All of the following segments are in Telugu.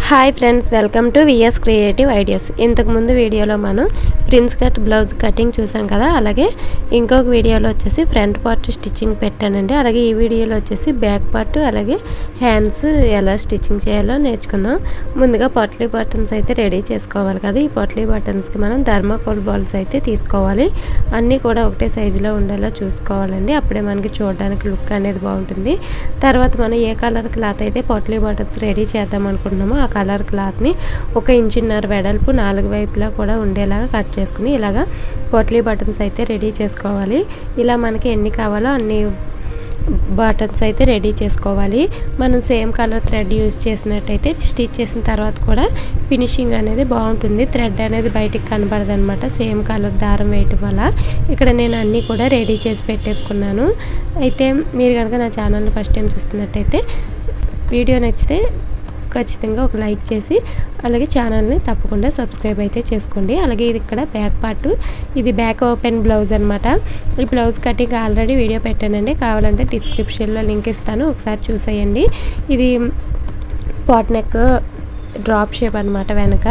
hi friends welcome to VS creative ideas ఇంతకుముందు వీడియోలో మనం ప్రిన్స్ కట్ బ్లౌజ్ కటింగ్ చూసాం కదా అలాగే ఇంకొక వీడియోలో వచ్చేసి ఫ్రంట్ పార్ట్ స్టిచ్చింగ్ పెట్టానండి అలాగే ఈ వీడియోలో వచ్చేసి బ్యాక్ పార్ట్ అలాగే హ్యాండ్స్ ఎలా స్టిచ్చింగ్ చేయాలో నేర్చుకుందాం ముందుగా పొట్లీ బటన్స్ అయితే రెడీ చేసుకోవాలి కదా ఈ పొట్లీ బటన్స్కి మనం ధర్మాకోల్ బాల్స్ అయితే తీసుకోవాలి అన్నీ కూడా ఒకటే సైజులో ఉండేలా చూసుకోవాలండి అప్పుడే మనకి చూడడానికి లుక్ అనేది బాగుంటుంది తర్వాత మనం ఏ కలర్ క్లాత్ అయితే పొట్లీ బటన్స్ రెడీ చేద్దాం అనుకుంటున్నామో ఆ కలర్ క్లాత్ని ఒక ఇంచున్నర వెడల్పు నాలుగు వైపులా కూడా ఉండేలాగా కట్ చేసుకుని ఇలాగా పొట్లీ బటన్స్ అయితే రెడీ చేసుకోవాలి ఇలా మనకి ఎన్ని కావాలో అన్ని బటన్స్ అయితే రెడీ చేసుకోవాలి మనం సేమ్ కలర్ థ్రెడ్ యూజ్ చేసినట్టయితే స్టిచ్ చేసిన తర్వాత కూడా ఫినిషింగ్ అనేది బాగుంటుంది థ్రెడ్ అనేది బయటికి కనబడదు అనమాట సేమ్ కలర్ దారం వేయటం వల్ల ఇక్కడ నేను అన్నీ కూడా రెడీ చేసి పెట్టేసుకున్నాను అయితే మీరు కనుక నా ఛానల్ని ఫస్ట్ టైం చూస్తున్నట్టయితే వీడియో నచ్చితే ఖచ్చితంగా ఒక లైక్ చేసి అలాగే ఛానల్ని తప్పకుండా సబ్స్క్రైబ్ అయితే చేసుకోండి అలాగే ఇది ఇక్కడ బ్యాక్ పార్ట్ ఇది బ్యాక్ ఓపెన్ బ్లౌజ్ అనమాట ఈ బ్లౌజ్ కటింగ్ ఆల్రెడీ వీడియో పెట్టానండి కావాలంటే డిస్క్రిప్షన్లో లింక్ ఇస్తాను ఒకసారి చూసేయండి ఇది పాట్ నెక్ డ్రాప్ షేప్ అనమాట వెనక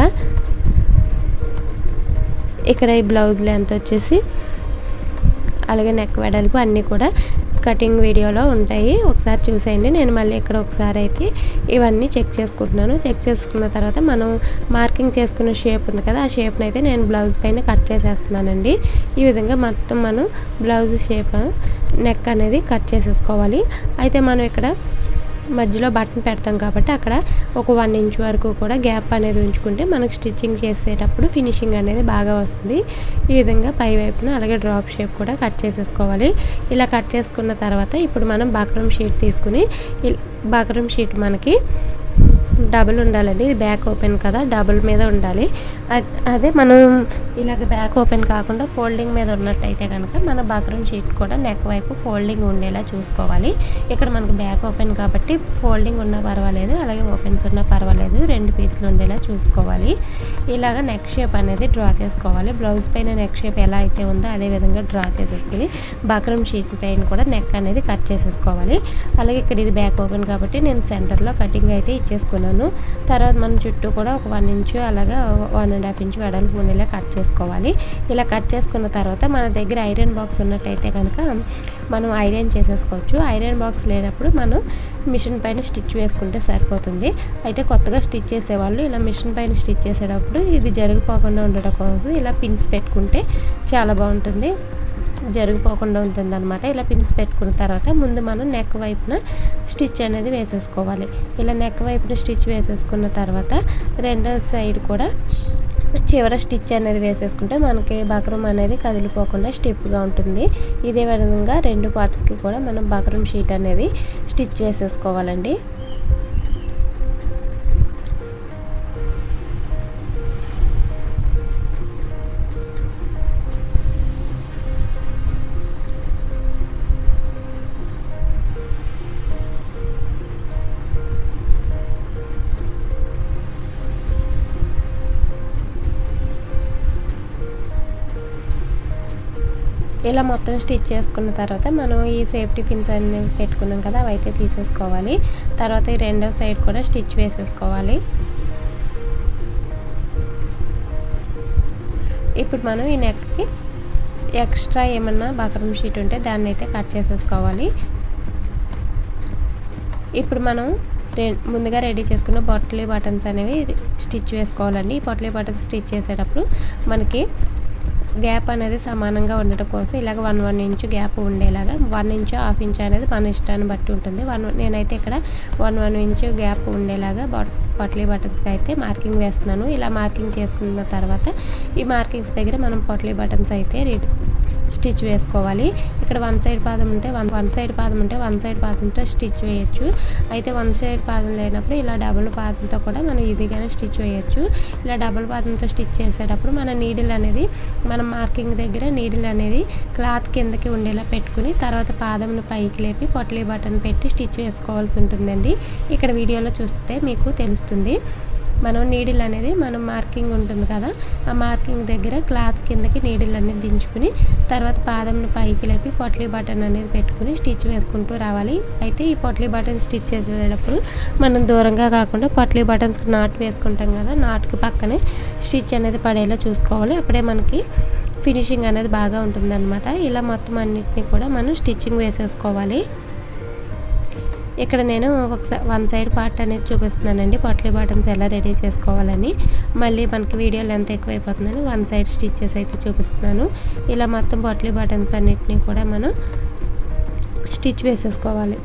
ఇక్కడ ఈ బ్లౌజ్ లెంత్ వచ్చేసి అలాగే నెక్ వెడల్పు అన్నీ కూడా కటింగ్ వీడియోలో ఉంటాయి ఒకసారి చూసేయండి నేను మళ్ళీ ఇక్కడ ఒకసారి అయితే ఇవన్నీ చెక్ చేసుకుంటున్నాను చెక్ చేసుకున్న తర్వాత మనం మార్కింగ్ చేసుకున్న షేప్ ఉంది కదా ఆ షేప్ని అయితే నేను బ్లౌజ్ పైన కట్ చేసేస్తున్నానండి ఈ విధంగా మొత్తం మనం బ్లౌజ్ షేప్ నెక్ అనేది కట్ చేసేసుకోవాలి అయితే మనం ఇక్కడ మధ్యలో బటన్ పెడతాం కాబట్టి అక్కడ ఒక వన్ ఇంచ్ వరకు కూడా గ్యాప్ అనేది ఉంచుకుంటే మనకు స్టిచ్చింగ్ చేసేటప్పుడు ఫినిషింగ్ అనేది బాగా వస్తుంది ఈ విధంగా పై వైపున అలాగే డ్రాప్ షేప్ కూడా కట్ చేసేసుకోవాలి ఇలా కట్ చేసుకున్న తర్వాత ఇప్పుడు మనం బక్రం షీట్ తీసుకుని బక్రం షీట్ మనకి డబుల్ ఉండాలండి ఇది బ్యాక్ ఓపెన్ కదా డబుల్ మీద ఉండాలి అదే మనం ఇలాగ బ్యాక్ ఓపెన్ కాకుండా ఫోల్డింగ్ మీద ఉన్నట్టయితే కనుక మన బక్రం షీట్ కూడా నెక్ వైపు ఫోల్డింగ్ ఉండేలా చూసుకోవాలి ఇక్కడ మనకు బ్యాక్ ఓపెన్ కాబట్టి ఫోల్డింగ్ ఉన్నా పర్వాలేదు అలాగే ఓపెన్స్ ఉన్నా పర్వాలేదు రెండు పీసులు ఉండేలా చూసుకోవాలి ఇలాగ నెక్ షేప్ అనేది డ్రా చేసుకోవాలి బ్లౌజ్ పైన నెక్ షేప్ ఎలా అయితే ఉందో అదే విధంగా డ్రా చేసేసుకుని బక్రం షీట్ పైన కూడా నెక్ అనేది కట్ చేసేసుకోవాలి అలాగే ఇక్కడ ఇది బ్యాక్ ఓపెన్ కాబట్టి నేను సెంటర్లో కటింగ్ అయితే ఇచ్చేసుకున్నాను తర్వాత మన చుట్టూ కూడా ఒక వన్ ఇంచు అలాగా వన్ అండ్ హాఫ్ ఇంచు వెడల్పు ఉండేలా కట్ చేసుకోవాలి ఇలా కట్ చేసుకున్న తర్వాత మన దగ్గర ఐరన్ బాక్స్ ఉన్నట్టయితే కనుక మనం ఐరన్ చేసేసుకోవచ్చు ఐరన్ బాక్స్ లేనప్పుడు మనం మిషన్ పైన స్టిచ్ వేసుకుంటే సరిపోతుంది అయితే కొత్తగా స్టిచ్ చేసేవాళ్ళు ఇలా మిషన్ పైన స్టిచ్ చేసేటప్పుడు ఇది జరిగిపోకుండా ఉండడం కోసం ఇలా పిన్స్ పెట్టుకుంటే చాలా బాగుంటుంది జరిగిపోకుండా ఉంటుంది అనమాట ఇలా పిన్స్ పెట్టుకున్న తర్వాత ముందు మనం నెక్ వైపున స్టిచ్ అనేది వేసేసుకోవాలి ఇలా నెక్ వైపున స్టిచ్ వేసేసుకున్న తర్వాత రెండో సైడ్ కూడా చివర స్టిచ్ అనేది వేసేసుకుంటే మనకి బకరం అనేది కదిలిపోకుండా స్టిఫ్గా ఉంటుంది ఇదే విధంగా రెండు పార్ట్స్కి కూడా మనం బకరం షీట్ అనేది స్టిచ్ వేసేసుకోవాలండి ఇలా మొత్తం స్టిచ్ చేసుకున్న తర్వాత మనం ఈ సేఫ్టీ పిన్స్ అన్ని పెట్టుకున్నాం కదా అవి అయితే తీసేసుకోవాలి తర్వాత ఈ రెండో సైడ్ కూడా స్టిచ్ వేసేసుకోవాలి ఇప్పుడు మనం ఈ నెక్కి ఎక్స్ట్రా ఏమన్నా బకరం షీట్ ఉంటే దాన్ని అయితే కట్ చేసేసుకోవాలి ఇప్పుడు మనం ముందుగా రెడీ చేసుకున్న బొట్లీ బటన్స్ అనేవి స్టిచ్ వేసుకోవాలండి ఈ బొట్లీ బటన్స్ స్టిచ్ చేసేటప్పుడు మనకి గ్యాప్ అనేది సమానంగా ఉండటం కోసం ఇలాగ వన్ వన్ ఇంచు గ్యాప్ ఉండేలాగా వన్ ఇంచు హాఫ్ ఇంచు అనేది మన ఇష్టాన్ని బట్టి ఉంటుంది వన్ నేనైతే ఇక్కడ వన్ వన్ ఇంచు గ్యాప్ ఉండేలాగా పొట్లీ బటన్స్కి అయితే మార్కింగ్ వేస్తున్నాను ఇలా మార్కింగ్ చేసుకున్న తర్వాత ఈ మార్కింగ్స్ దగ్గర మనం పొట్లీ బటన్స్ అయితే స్టిచ్ వేసుకోవాలి ఇక్కడ వన్ సైడ్ పాదం ఉంటే వన్ వన్ సైడ్ పాదం ఉంటే వన్ సైడ్ పాదంతో స్టిచ్ వేయచ్చు అయితే వన్ సైడ్ పాదం లేనప్పుడు ఇలా డబుల్ పాదంతో కూడా మనం ఈజీగానే స్టిచ్ వేయచ్చు ఇలా డబుల్ పాదంతో స్టిచ్ చేసేటప్పుడు మన నీడిల్ అనేది మనం మార్కింగ్ దగ్గర నీడిల్ అనేది క్లాత్ కిందకి ఉండేలా పెట్టుకుని తర్వాత పాదంను పైకి లేపి పొట్లీ బటన్ పెట్టి స్టిచ్ వేసుకోవాల్సి ఉంటుందండి ఇక్కడ వీడియోలో చూస్తే మీకు తెలుస్తుంది మనం నీడిల్ అనేది మనం మార్కింగ్ ఉంటుంది కదా ఆ మార్కింగ్ దగ్గర క్లాత్ కిందకి నీడిల్ అనేది దించుకుని తర్వాత పాదంను పైకి లేపి పొట్లీ బటన్ అనేది పెట్టుకుని స్టిచ్ వేసుకుంటూ రావాలి అయితే ఈ పొట్లీ బటన్ స్టిచ్ చేసేటప్పుడు మనం దూరంగా కాకుండా పొట్లీ బటన్స్ నాట్ వేసుకుంటాం కదా నాటుకి పక్కనే స్టిచ్ అనేది పడేలా చూసుకోవాలి అప్పుడే మనకి ఫినిషింగ్ అనేది బాగా ఉంటుందన్నమాట ఇలా మొత్తం అన్నిటిని కూడా మనం స్టిచ్చింగ్ వేసేసుకోవాలి ఇక్కడ నేను ఒక వన్ సైడ్ పార్ట్ అనేది చూపిస్తున్నానండి పొట్లీ బాటమ్స్ ఎలా రెడీ చేసుకోవాలని మళ్ళీ మనకి వీడియో లెంత్ ఎక్కువైపోతుందని వన్ సైడ్ స్టిచ్చెస్ అయితే చూపిస్తున్నాను ఇలా మొత్తం పొట్లీ బాటమ్స్ అన్నిటిని కూడా మనం స్టిచ్ వేసేసుకోవాలి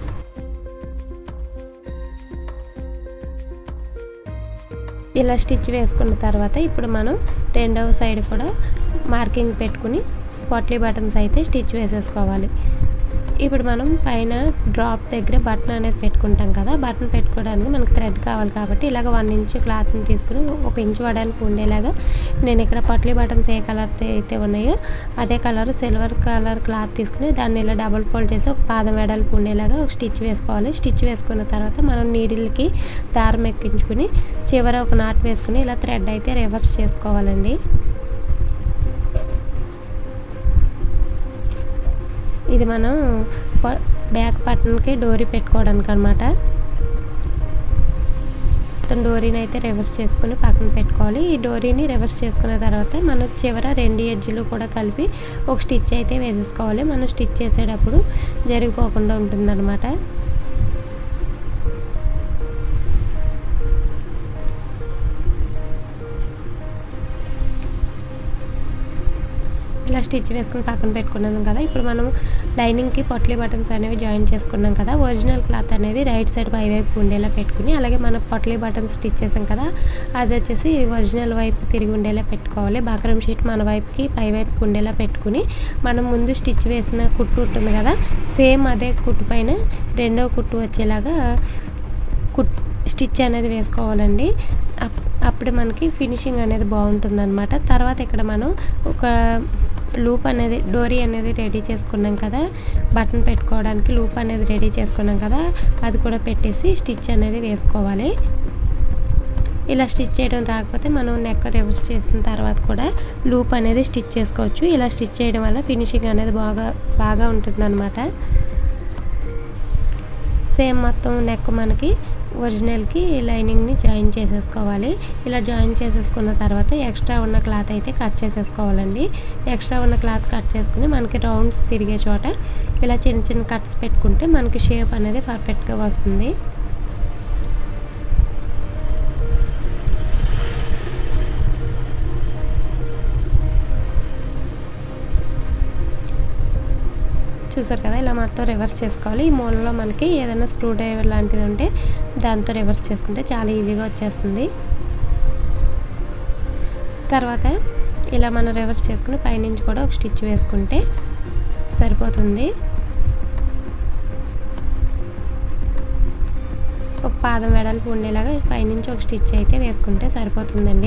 ఇలా స్టిచ్ వేసుకున్న తర్వాత ఇప్పుడు మనం రెండవ సైడ్ కూడా మార్కింగ్ పెట్టుకుని పొట్లీ బటన్స్ అయితే స్టిచ్ వేసేసుకోవాలి ఇప్పుడు మనం పైన డ్రాప్ దగ్గర బటన్ అనేది పెట్టుకుంటాం కదా బటన్ పెట్టుకోవడానికి మనకి థ్రెడ్ కావాలి కాబట్టి ఇలాగ వన్ ఇంచ్ క్లాత్ని తీసుకుని ఒక ఇంచ్ వడానికి ఉండేలాగా నేను ఇక్కడ పట్లీ బటన్స్ ఏ కలర్ అయితే ఉన్నాయో అదే కలర్ సిల్వర్ కలర్ క్లాత్ తీసుకుని దాన్ని ఇలా డబుల్ ఫోల్డ్ చేసి ఒక పాదం వెడల్పు ఉండేలాగా ఒక స్టిచ్ వేసుకోవాలి స్టిచ్ వేసుకున్న తర్వాత మనం నీడిల్కి దారం ఎక్కించుకుని చివర ఒక నాట్ వేసుకుని ఇలా థ్రెడ్ అయితే రివర్స్ చేసుకోవాలండి ఇది మనం బ్యాక్ బటన్కి డోరీ పెట్టుకోవడానికి అనమాట మొత్తం డోరీని అయితే రివర్స్ చేసుకుని పక్కన పెట్టుకోవాలి ఈ డోరీని రివర్స్ చేసుకున్న తర్వాత మనం చివర రెండు ఎడ్జ్లు కూడా కలిపి ఒక స్టిచ్ అయితే వేసేసుకోవాలి మనం స్టిచ్ చేసేటప్పుడు జరిగిపోకుండా ఉంటుందన్నమాట ఇలా స్టిచ్ వేసుకుని పక్కన పెట్టుకున్నాం కదా ఇప్పుడు మనం లైనింగ్కి పొట్లీ బటన్స్ అనేవి జాయిన్ చేసుకున్నాం కదా ఒరిజినల్ క్లాత్ అనేది రైట్ సైడ్ పై వైపు ఉండేలా పెట్టుకుని అలాగే మనం పొట్లీ బటన్స్ స్టిచ్ చేసాం కదా అది వచ్చేసి ఒరిజినల్ వైపు తిరిగి ఉండేలా పెట్టుకోవాలి బకరం షీట్ మన వైపుకి పై వైపుకి ఉండేలా పెట్టుకుని మనం ముందు స్టిచ్ వేసిన కుట్టు ఉంటుంది కదా సేమ్ అదే కుట్టు పైన రెండో కుట్టు వచ్చేలాగా కుట్ స్టిచ్ అనేది వేసుకోవాలండి అప్పుడు మనకి ఫినిషింగ్ అనేది బాగుంటుందన్నమాట తర్వాత ఇక్కడ మనం ఒక లూప్ అనేది డోరీ అనేది రెడీ చేసుకున్నాం కదా బటన్ పెట్టుకోవడానికి లూప్ అనేది రెడీ చేసుకున్నాం కదా అది కూడా పెట్టేసి స్టిచ్ అనేది వేసుకోవాలి ఇలా స్టిచ్ చేయడం రాకపోతే మనం నెక్ రివర్స్ చేసిన తర్వాత కూడా లూప్ అనేది స్టిచ్ చేసుకోవచ్చు ఇలా స్టిచ్ చేయడం వల్ల ఫినిషింగ్ అనేది బాగా బాగా ఉంటుందన్నమాట సేమ్ మొత్తం నెక్ మనకి ఒరిజినల్కి లైనింగ్ని జాయిన్ చేసేసుకోవాలి ఇలా జాయిన్ చేసేసుకున్న తర్వాత ఎక్స్ట్రా ఉన్న క్లాత్ అయితే కట్ చేసేసుకోవాలండి ఎక్స్ట్రా ఉన్న క్లాత్ కట్ చేసుకుని మనకి రౌండ్స్ తిరిగే చోట ఇలా చిన్న చిన్న కట్స్ పెట్టుకుంటే మనకి షేప్ అనేది పర్ఫెక్ట్గా వస్తుంది చూసారు కదా ఇలా మొత్తం రివర్స్ చేసుకోవాలి ఈ మూలలో మనకి ఏదైనా స్క్రూ డ్రైవర్ లాంటిది ఉంటే దాంతో రివర్స్ చేసుకుంటే చాలా ఈజీగా వచ్చేస్తుంది తర్వాత ఇలా మనం రివర్స్ చేసుకుని పైనుంచి కూడా ఒక స్టిచ్ వేసుకుంటే సరిపోతుంది ఒక పాదం వెడల్పు ఉండేలాగా పైనుంచి ఒక స్టిచ్ అయితే వేసుకుంటే సరిపోతుందండి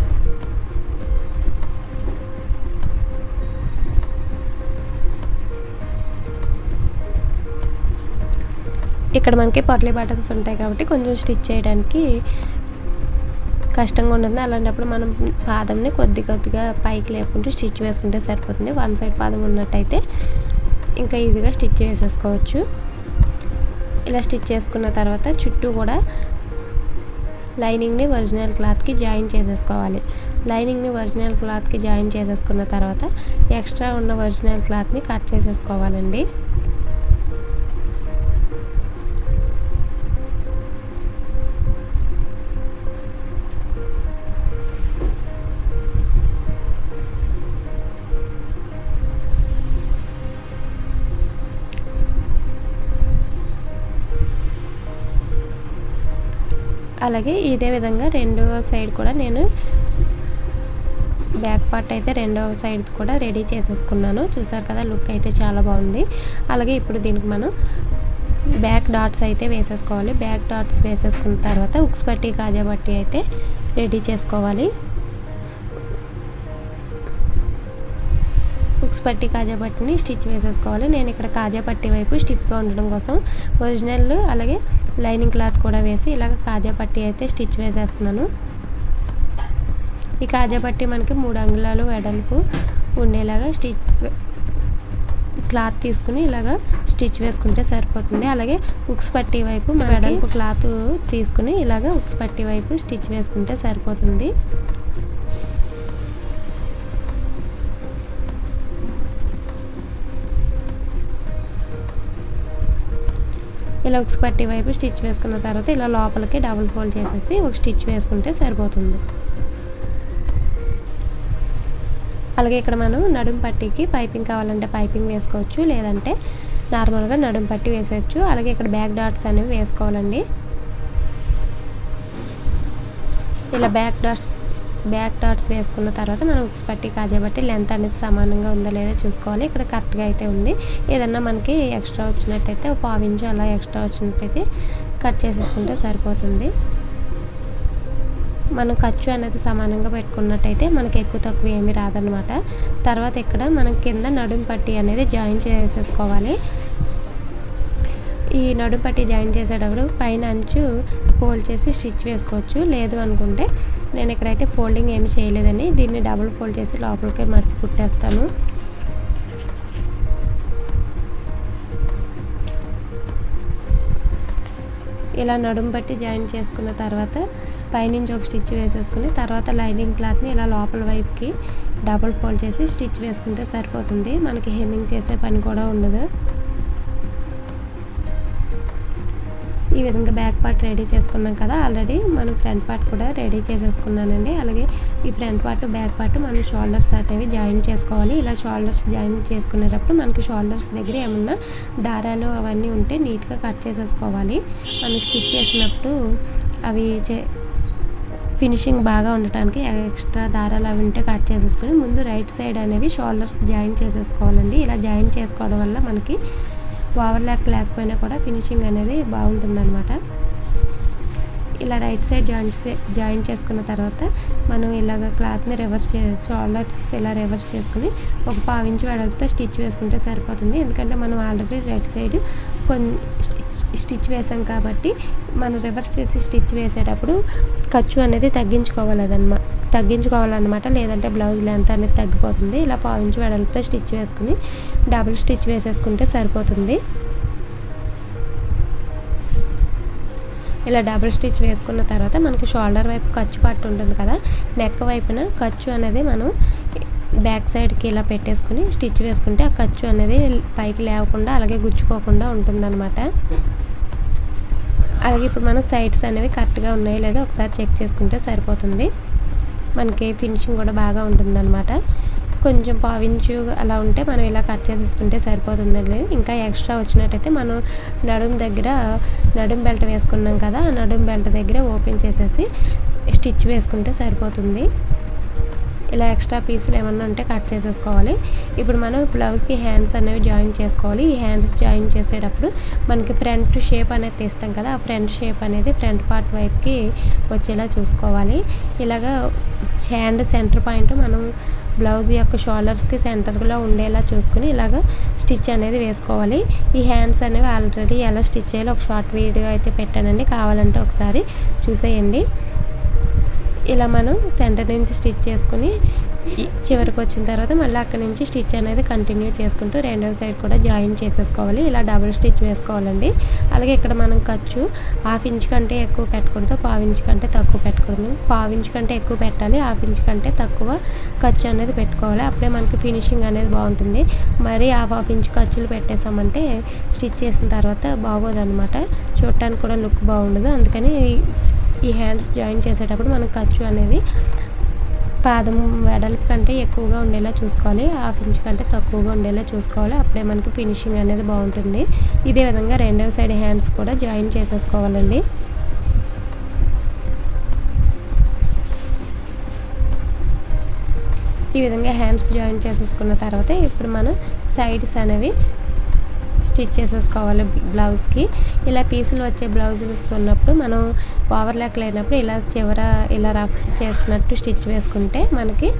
ఇక్కడ మనకి పొట్లీ బటన్స్ ఉంటాయి కాబట్టి కొంచెం స్టిచ్ చేయడానికి కష్టంగా ఉంటుంది అలాంటప్పుడు మనం పాదంని కొద్ది కొద్దిగా పైకి లేకుంటూ స్టిచ్ వేసుకుంటే సరిపోతుంది వన్ సైడ్ పాదం ఉన్నట్టయితే ఇంకా ఈజీగా స్టిచ్ వేసేసుకోవచ్చు ఇలా స్టిచ్ చేసుకున్న తర్వాత చుట్టూ కూడా లైనింగ్ని ఒరిజినల్ క్లాత్కి జాయిన్ చేసేసుకోవాలి లైనింగ్ని ఒరిజినల్ క్లాత్కి జాయిన్ చేసేసుకున్న తర్వాత ఎక్స్ట్రా ఉన్న ఒరిజినల్ క్లాత్ని కట్ చేసేసుకోవాలండి అలాగే ఇదే విధంగా రెండవ సైడ్ కూడా నేను బ్యాక్ పార్ట్ అయితే రెండవ సైడ్ కూడా రెడీ చేసేసుకున్నాను చూసారు కదా లుక్ అయితే చాలా బాగుంది అలాగే ఇప్పుడు దీనికి మనం బ్యాక్ డాట్స్ అయితే వేసేసుకోవాలి బ్యాక్ డాట్స్ వేసేసుకున్న తర్వాత ఉక్స్ పట్టి కాజా పట్టి అయితే రెడీ చేసుకోవాలి ఉక్స్ పట్టి కాజా పట్టిని స్టిచ్ వేసేసుకోవాలి నేను ఇక్కడ కాజా పట్టి వైపు స్టిఫ్గా ఉండడం కోసం ఒరిజినల్ అలాగే లైనింగ్ క్లాత్ కూడా వేసి ఇలాగ కాజా పట్టి అయితే స్టిచ్ వేసేస్తున్నాను ఈ కాజా పట్టి మనకి మూడు అంగుళాలు వెడల్పు ఉండేలాగా స్టిచ్ క్లాత్ తీసుకుని ఇలాగా స్టిచ్ వేసుకుంటే సరిపోతుంది అలాగే ఉక్స్ పట్టి వైపు మన వెడల్పు క్లాత్ తీసుకుని ఇలాగా ఉక్స్ పట్టి వైపు స్టిచ్ వేసుకుంటే సరిపోతుంది ఇలా ఉక్స్ పట్టి వైపు స్టిచ్ వేసుకున్న తర్వాత ఇలా లోపలికి డబుల్ ఫోల్డ్ చేసేసి ఒక స్టిచ్ వేసుకుంటే సరిపోతుంది అలాగే ఇక్కడ మనం నడుం పట్టీకి పైపింగ్ కావాలంటే పైపింగ్ వేసుకోవచ్చు లేదంటే నార్మల్గా నడుం పట్టి వేసేయచ్చు అలాగే ఇక్కడ బ్యాక్ డాట్స్ అనేవి వేసుకోవాలండి ఇలా బ్యాక్ డాట్స్ బ్యాక్ డాట్స్ వేసుకున్న తర్వాత మనం ఉక్స్ పట్టి కాజా బట్టి లెంత్ అనేది సమానంగా ఉందో లేదో చూసుకోవాలి ఇక్కడ కరెక్ట్గా అయితే ఉంది ఏదన్నా మనకి ఎక్స్ట్రా వచ్చినట్టయితే ఒక పావు ఇంచు అలా ఎక్స్ట్రా వచ్చినట్టయితే కట్ చేసేసుకుంటే సరిపోతుంది మనం ఖర్చు అనేది సమానంగా పెట్టుకున్నట్టయితే మనకి ఎక్కువ తక్కువ ఏమీ రాదనమాట తర్వాత ఇక్కడ మనం కింద నడుం పట్టి అనేది జాయిన్ చేసేసుకోవాలి ఈ నడుం పట్టి జాయిన్ చేసేటప్పుడు పైన అంచు ఫోల్డ్ చేసి స్టిచ్ వేసుకోవచ్చు లేదు అనుకుంటే నేను ఇక్కడైతే ఫోల్డింగ్ ఏమి చేయలేదని దీన్ని డబుల్ ఫోల్డ్ చేసి లోపలికి మర్చి కుట్టేస్తాను ఇలా నడుము బట్టి జాయిన్ చేసుకున్న తర్వాత పైనుంచి ఒక స్టిచ్ వేసేసుకుని తర్వాత లైనింగ్ క్లాత్ని ఇలా లోపల వైపుకి డబుల్ ఫోల్డ్ చేసి స్టిచ్ వేసుకుంటే సరిపోతుంది మనకి హెమ్మింగ్ చేసే పని కూడా ఉండదు ఈ విధంగా బ్యాక్ పార్ట్ రెడీ చేసుకున్నాం కదా ఆల్రెడీ మనం ఫ్రంట్ పార్ట్ కూడా రెడీ చేసేసుకున్నానండి అలాగే ఈ ఫ్రంట్ పార్ట్ బ్యాక్ పార్ట్ మనం షోల్డర్స్ అనేవి జాయిన్ చేసుకోవాలి ఇలా షోల్డర్స్ జాయిన్ చేసుకునేటప్పుడు మనకి షోల్డర్స్ దగ్గర ఏమన్నా దారాలు అవన్నీ ఉంటే నీట్గా కట్ చేసేసుకోవాలి మనకి స్టిచ్ చేసినప్పుడు అవి చే ఫినిషింగ్ బాగా ఉండటానికి ఎక్స్ట్రా దారాలు అవి ఉంటే కట్ చేసేసుకుని ముందు రైట్ సైడ్ అనేవి షోల్డర్స్ జాయిన్ చేసేసుకోవాలండి ఇలా జాయిన్ చేసుకోవడం వల్ల మనకి ఓవర్ ల్యాక్ లేకపోయినా కూడా ఫినిషింగ్ అనేది బాగుంటుందన్నమాట ఇలా రైట్ సైడ్ జాయిన్ జాయిన్ చేసుకున్న తర్వాత మనం ఇలాగ క్లాత్ని రివర్స్ చే షోల్డర్స్ ఇలా రివర్స్ చేసుకుని ఒక పావించి వెడల్పుతో స్టిచ్ వేసుకుంటే సరిపోతుంది ఎందుకంటే మనం ఆల్రెడీ రైట్ సైడ్ కొన్ని స్టిచ్ వేసాం కాబట్టి మనం రివర్స్ చేసి స్టిచ్ వేసేటప్పుడు ఖర్చు అనేది తగ్గించుకోవాలన్నమాట తగ్గించుకోవాలన్నమాట లేదంటే బ్లౌజ్ లెంత్ అనేది తగ్గిపోతుంది ఇలా పావించి వెడల్పుతో స్టిచ్ వేసుకుని డబుల్ స్టిచ్ వేసేసుకుంటే సరిపోతుంది ఇలా డబుల్ స్టిచ్ వేసుకున్న తర్వాత మనకి షోల్డర్ వైపు ఖర్చు పట్టు ఉంటుంది కదా నెక్ వైపున ఖర్చు అనేది మనం బ్యాక్ సైడ్కి ఇలా పెట్టేసుకుని స్టిచ్ వేసుకుంటే ఆ ఖర్చు అనేది పైకి లేవకుండా అలాగే గుచ్చుకోకుండా ఉంటుందన్నమాట అలాగే ఇప్పుడు మనం సైడ్స్ అనేవి కరెక్ట్గా ఉన్నాయో లేదో ఒకసారి చెక్ చేసుకుంటే సరిపోతుంది మనకి ఫినిషింగ్ కూడా బాగా ఉంటుందన్నమాట కొంచెం పావించు అలా ఉంటే మనం ఇలా కట్ చేసేసుకుంటే సరిపోతుందండి ఇంకా ఎక్స్ట్రా వచ్చినట్టయితే మనం నడుం దగ్గర నడుం బెల్ట్ వేసుకున్నాం కదా ఆ నడుం బెల్ట్ దగ్గర ఓపెన్ చేసేసి స్టిచ్ వేసుకుంటే సరిపోతుంది ఇలా ఎక్స్ట్రా పీసులు ఏమన్నా ఉంటే కట్ చేసేసుకోవాలి ఇప్పుడు మనం బ్లౌజ్కి హ్యాండ్స్ అనేవి జాయిన్ చేసుకోవాలి ఈ హ్యాండ్స్ జాయిన్ చేసేటప్పుడు మనకి ఫ్రంట్ షేప్ అనేది తీస్తాం కదా ఆ ఫ్రంట్ షేప్ అనేది ఫ్రంట్ పార్ట్ వైపుకి వచ్చేలా చూసుకోవాలి ఇలాగా హ్యాండ్ సెంటర్ పాయింట్ మనం బ్లౌజ్ యొక్క షోల్డర్స్కి సెంటర్లో ఉండేలా చూసుకుని ఇలాగ స్టిచ్ అనేది వేసుకోవాలి ఈ హ్యాండ్స్ అనేవి ఆల్రెడీ ఎలా స్టిచ్ చేయాలో ఒక షార్ట్ వీడియో అయితే పెట్టానండి కావాలంటే ఒకసారి చూసేయండి ఇలా మనం సెంటర్ నుంచి స్టిచ్ చేసుకుని చివరికి వచ్చిన తర్వాత మళ్ళీ అక్కడ నుంచి స్టిచ్ అనేది కంటిన్యూ చేసుకుంటూ రెండవ సైడ్ కూడా జాయిన్ చేసేసుకోవాలి ఇలా డబుల్ స్టిచ్ వేసుకోవాలండి అలాగే ఇక్కడ మనం ఖర్చు హాఫ్ ఇంచ్ కంటే ఎక్కువ పెట్టకూడదు పావు ఇంచ్ కంటే తక్కువ పెట్టకూడదు పావు ఇంచ్ కంటే ఎక్కువ పెట్టాలి హాఫ్ ఇంచ్ కంటే తక్కువ ఖర్చు అనేది పెట్టుకోవాలి అప్పుడే మనకి ఫినిషింగ్ అనేది బాగుంటుంది మరి హాఫ్ హాఫ్ ఇంచ్ ఖర్చులు పెట్టేసామంటే స్టిచ్ చేసిన తర్వాత బాగోదన్నమాట చూడటానికి కూడా లుక్ బాగుండదు అందుకని ఈ హ్యాండ్స్ జాయిన్ చేసేటప్పుడు మనకు ఖర్చు అనేది పాదం వెడల్పు కంటే ఎక్కువగా ఉండేలా చూసుకోవాలి హాఫ్ ఇంచ్ కంటే తక్కువగా ఉండేలా చూసుకోవాలి అప్పుడే మనకి ఫినిషింగ్ అనేది బాగుంటుంది ఇదే విధంగా రెండవ సైడ్ హ్యాండ్స్ కూడా జాయిన్ చేసేసుకోవాలండి ఈ విధంగా హ్యాండ్స్ జాయిన్ చేసేసుకున్న తర్వాత ఇప్పుడు మనం సైడ్స్ అనేవి స్టిచ్ చేసేసుకోవాలి బ్లౌజ్కి ఇలా పీసులు వచ్చే బ్లౌజెస్ ఉన్నప్పుడు మనం ఓవర్ ల్యాక్ లేనప్పుడు ఇలా చివర ఇలా రఫ్ చేసినట్టు స్టిచ్ వేసుకుంటే మనకి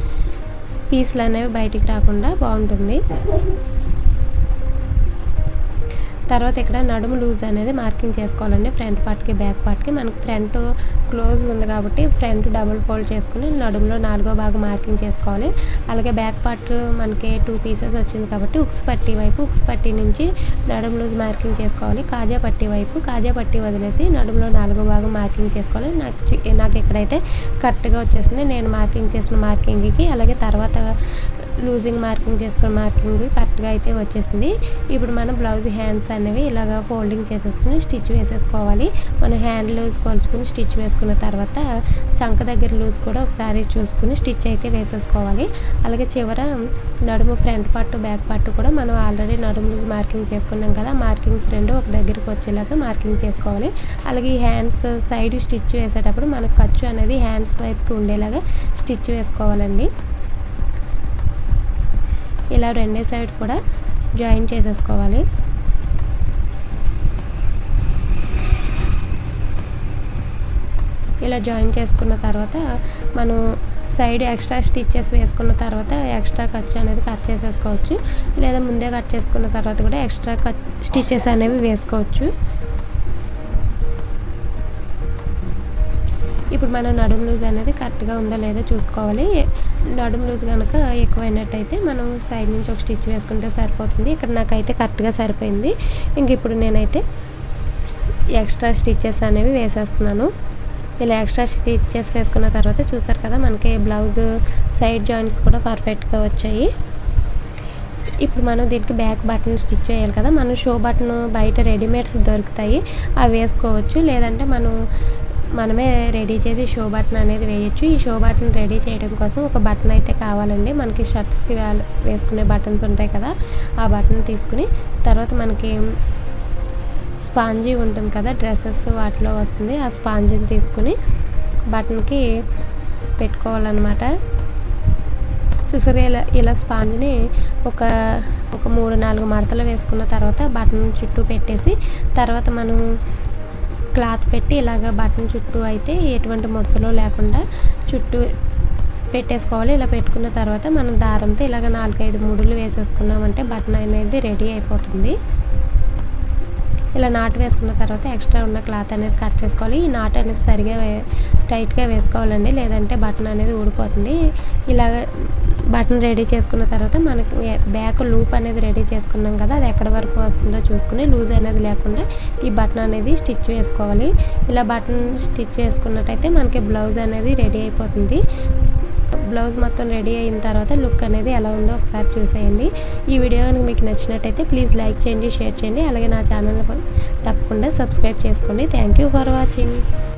పీసులు అనేవి బయటికి రాకుండా బాగుంటుంది తర్వాత ఇక్కడ నడుము లూజ్ అనేది మార్కింగ్ చేసుకోవాలండి ఫ్రంట్ పార్ట్కి బ్యాక్ పార్ట్కి మనకి ఫ్రంట్ క్లోజ్ ఉంది కాబట్టి ఫ్రంట్ డబుల్ ఫోల్డ్ చేసుకుని నడుములో నాలుగో భాగం మార్కింగ్ చేసుకోవాలి అలాగే బ్యాక్ పార్ట్ మనకి టూ పీసెస్ వచ్చింది కాబట్టి ఉక్స్ పట్టి వైపు ఉక్స్ పట్టి నుంచి నడుము లూజ్ మార్కింగ్ చేసుకోవాలి కాజా పట్టి వైపు కాజా పట్టి వదిలేసి నడుములో నాలుగో భాగం మార్కింగ్ చేసుకోవాలి నాకు చు- నాకు ఇక్కడైతే కరెక్ట్గా వచ్చేసింది నేను మార్కింగ్ చేసిన మార్కింగ్కి అలాగే తర్వాత లూజింగ్ మార్కింగ్ చేసుకున్న మార్కింగ్ కరెక్ట్గా అయితే వచ్చేసింది ఇప్పుడు మనం బ్లౌజ్ హ్యాండ్స్ అనేవి ఇలాగ ఫోల్డింగ్ చేసేసుకుని స్టిచ్ వేసేసుకోవాలి మనం హ్యాండ్ లూజ్ కొలుచుకుని స్టిచ్ వేసుకున్న తర్వాత చంక దగ్గర లూజ్ కూడా ఒకసారి చూసుకుని స్టిచ్ అయితే వేసేసుకోవాలి అలాగే చివర నడుము ఫ్రంట్ పార్ట్ బ్యాక్ పార్ట్ కూడా మనం ఆల్రెడీ నడుము లూజ్ మార్కింగ్ చేసుకున్నాం కదా మార్కింగ్స్ రెండు ఒక దగ్గరికి వచ్చేలాగా మార్కింగ్ చేసుకోవాలి అలాగే ఈ హ్యాండ్స్ సైడ్ స్టిచ్ వేసేటప్పుడు మనకు ఖర్చు అనేది హ్యాండ్స్ వైపుకి ఉండేలాగా స్టిచ్ వేసుకోవాలండి ఇలా రెండే సైడ్ కూడా జాయిన్ చేసేసుకోవాలి ఇలా జాయిన్ చేసుకున్న తర్వాత మనం సైడ్ ఎక్స్ట్రా స్టిచ్చెస్ వేసుకున్న తర్వాత ఎక్స్ట్రా ఖర్చు అనేది కట్ చేసేసుకోవచ్చు లేదా ముందే కట్ చేసుకున్న తర్వాత కూడా ఎక్స్ట్రా కట్ స్టిచ్చెస్ అనేవి వేసుకోవచ్చు ఇప్పుడు మనం నడుము లూజ్ అనేది కరెక్ట్గా ఉందా లేదో చూసుకోవాలి నడుము లూజ్ కనుక ఎక్కువైనట్టయితే మనం సైడ్ నుంచి ఒక స్టిచ్ వేసుకుంటే సరిపోతుంది ఇక్కడ నాకైతే కరెక్ట్గా సరిపోయింది ఇంక ఇప్పుడు నేనైతే ఎక్స్ట్రా స్టిచ్చెస్ అనేవి వేసేస్తున్నాను ఇలా ఎక్స్ట్రా స్టిచ్చెస్ వేసుకున్న తర్వాత చూసారు కదా మనకి బ్లౌజ్ సైడ్ జాయింట్స్ కూడా పర్ఫెక్ట్గా వచ్చాయి ఇప్పుడు మనం దీనికి బ్యాక్ బటన్ స్టిచ్ చేయాలి కదా మనం షో బటన్ బయట రెడీమేడ్స్ దొరుకుతాయి అవి వేసుకోవచ్చు లేదంటే మనం మనమే రెడీ చేసి షో బటన్ అనేది వేయొచ్చు ఈ షో బటన్ రెడీ చేయడం కోసం ఒక బటన్ అయితే కావాలండి మనకి షర్ట్స్కి వేసుకునే బటన్స్ ఉంటాయి కదా ఆ బటన్ తీసుకుని తర్వాత మనకి స్పాంజీ ఉంటుంది కదా డ్రెస్సెస్ వాటిలో వస్తుంది ఆ స్పాంజీని తీసుకుని బటన్కి పెట్టుకోవాలన్నమాట చూసారు ఇలా ఇలా స్పాంజ్ని ఒక ఒక మూడు నాలుగు మడతలు వేసుకున్న తర్వాత బటన్ చుట్టూ పెట్టేసి తర్వాత మనం క్లాత్ పెట్టి ఇలాగ బటన్ చుట్టూ అయితే ఎటువంటి ముడతలు లేకుండా చుట్టూ పెట్టేసుకోవాలి ఇలా పెట్టుకున్న తర్వాత మనం దారంతో ఇలాగ నాలుగైదు ముడులు వేసేసుకున్నామంటే బటన్ అనేది రెడీ అయిపోతుంది ఇలా నాటు వేసుకున్న తర్వాత ఎక్స్ట్రా ఉన్న క్లాత్ అనేది కట్ చేసుకోవాలి ఈ నాట్ అనేది సరిగా వే టైట్గా వేసుకోవాలండి లేదంటే బటన్ అనేది ఊడిపోతుంది ఇలాగ బటన్ రెడీ చేసుకున్న తర్వాత మనకి బ్యాక్ లూప్ అనేది రెడీ చేసుకున్నాం కదా అది ఎక్కడి వరకు వస్తుందో చూసుకుని లూజ్ అనేది లేకుండా ఈ బటన్ అనేది స్టిచ్ వేసుకోవాలి ఇలా బటన్ స్టిచ్ వేసుకున్నట్టయితే మనకి బ్లౌజ్ అనేది రెడీ అయిపోతుంది బ్లౌజ్ మొత్తం రెడీ అయిన తర్వాత లుక్ అనేది ఎలా ఉందో ఒకసారి చూసేయండి ఈ వీడియో కనుక మీకు నచ్చినట్టయితే ప్లీజ్ లైక్ చేయండి షేర్ చేయండి అలాగే నా ఛానల్ తప్పకుండా సబ్స్క్రైబ్ చేసుకోండి థ్యాంక్ యూ ఫర్ వాచింగ్